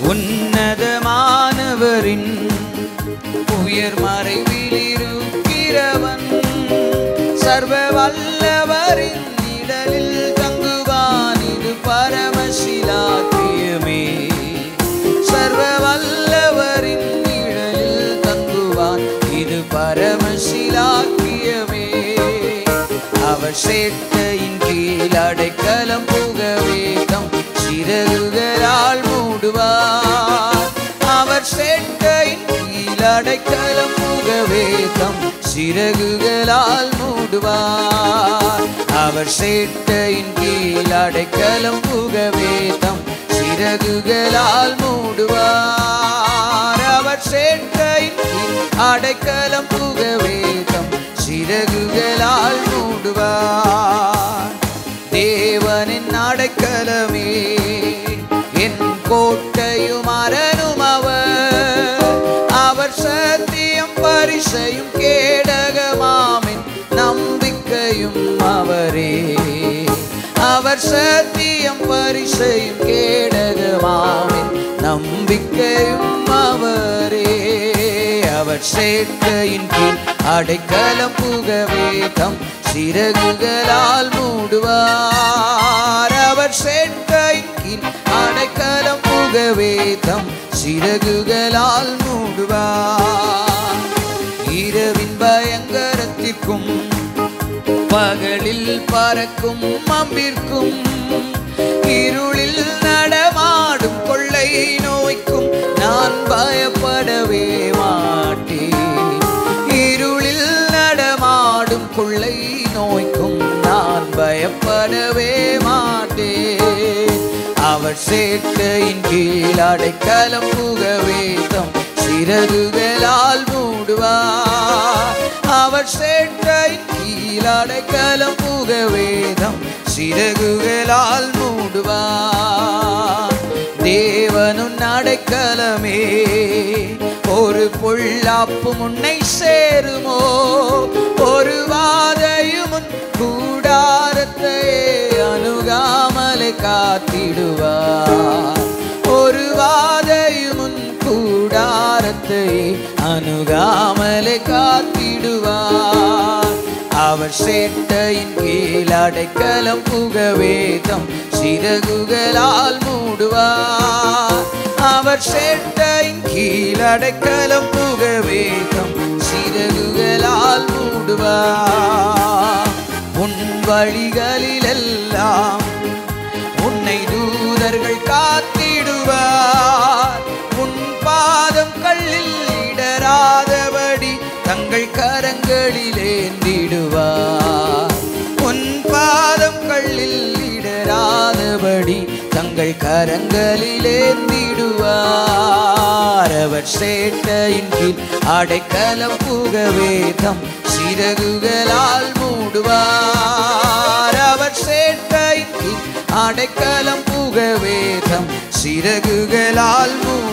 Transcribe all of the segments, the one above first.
உன்னதமானவரின் உயர் மறைவில் இருக்கிறவன் சர்வ வல்லவரின் நிழலில் தங்குவான் இது பரமசிலாக்கியமே சர்வ வல்லவரின் நிழலில் தங்குவான் இது பரமசிலாக்கியமே அவர் சேட்டையின் கீழ் அடைக்கலம் புகவே தம் சிறகுகளால் மூடுவார் அவர் சேட்டையின் கீழ் அடைக்கலம் புகவே தம் சிறகுகளால் மூடுவார் அவர் சேட்டையின் கீழ் அடைக்கலம் புகவே தம் சிறகுகளால் மூடுவார் அவர் சேட்டையின் கீழ் அடைக்கலம் புகவே தம் சிறகுகளால் மூடுவார் தேவனின் அடைக்கலமே என் கோட்டையும் அரணும் அவர் அவர் சத்தியம் பரிசையும் கேடகமாமின் நம்பிக்கையும் அவரே அவர் சத்தியம் பரிசையும் கேடகமாமின் நம்பிக்கையும் அவரே அவர் சேட்டையின் கீழ் அடைக்கலம் புகவே தம் சிறகுகளால் மூடுவார் அவர் சேட்டையின் கீழ் அடைக்கலம் புகவே தம் சிறகுகளால் மூடுவார் இரவின் பயங்கரத்திற்கும் பகலில் பறக்கும் அம்பிற்கும் இருளில் நடமாடும் கொள்ளை நோய்க்கும் நான் பயப்படவே மாட்டேன் இருளில் நடமாடும் கொள்ளை நோய்க்கும் நான் பயப்படவே மாட்டேன் அவர் சேட்டையின் கீழ் அடைக்கலம் புகவே தம் சிறகுகளால் மூடுவார் அவர் சேட்டையின் கீழ் அடைக்கலம் புகவே தம் சிறகுகளால் மூடுவார் தேவனுன் அடைக்கலமே ஒரு பொல்லாப்பு முன்னை சேருமோ ஒரு வாதையும் உன் கூடாரத்தை அணுகாமலை காத்திடுவார் ஒரு வாதையும் உன் கூடாரத்தை அணுகாமலை காத்திடுவார் அவர் சேட்டையின் கீழ் அடைக்கலம் புகவேதம் சிறகுகளால் மூடுவார் அவர் சேட்டையின் கீழ் அடைக்கலம் புகவேதம் சிறகுகளால் மூடுவார் உன் வழிகளிலெல்லாம் உன்னை தூதர்கள் காத்திடுவார் உன் பாதம் கல்லில் இடராதபடி தங்கள் கரங்களில் ஏந்திடுவார் உன் பாதம் கல்லில் இடராதபடி தங்கள் கரங்களில் ஏந்திடுவார் அவர் சேட்டையின் கீழ் அடைக்கலம் புகவே தம் சிறகுகளால் மூடுவார் அவர் சேட்டையின் கீழ் அடைக்கலம் புகவே தம் சிறகுகளால்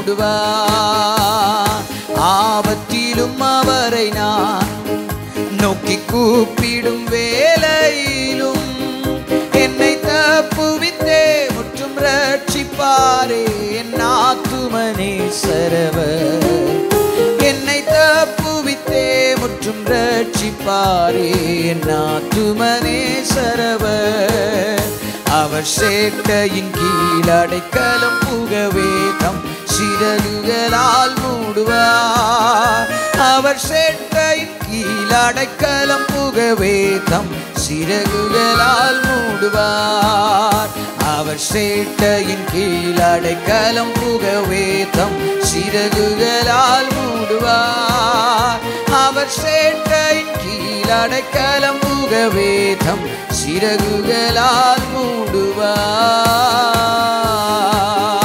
மூடுவார் ஆபத்திலும் அவரை நான் நோக்கி கூப்பிடும் வேலையிலும் என்னை தப்புவித்தே முற்றும் ரட்சிப்பாரே என் ஆத்துமனே சரவர் என்னை தப்புவித்தே முற்றும் ரட்சிப்பாரே என் ஆத்துமனே சரவர் அவர் சேட்டையின் கீழ் அடைக்கலம் புகவே தம் சிறகுகளால் மூடுவார் அவர் சேட்டையின் கீழ் அடைக்கலம் புகவே தம் சிறகுகளால் மூடுவார் அவர் சேட்டையின் கீழ் அடைக்கலம் புகவே தம் சிறகுகளால் மூடுவார் அவர் சேட்டையின் கீழ் அடைக்கலம் புகவே தம் சிறகுகளால் மூடுவார்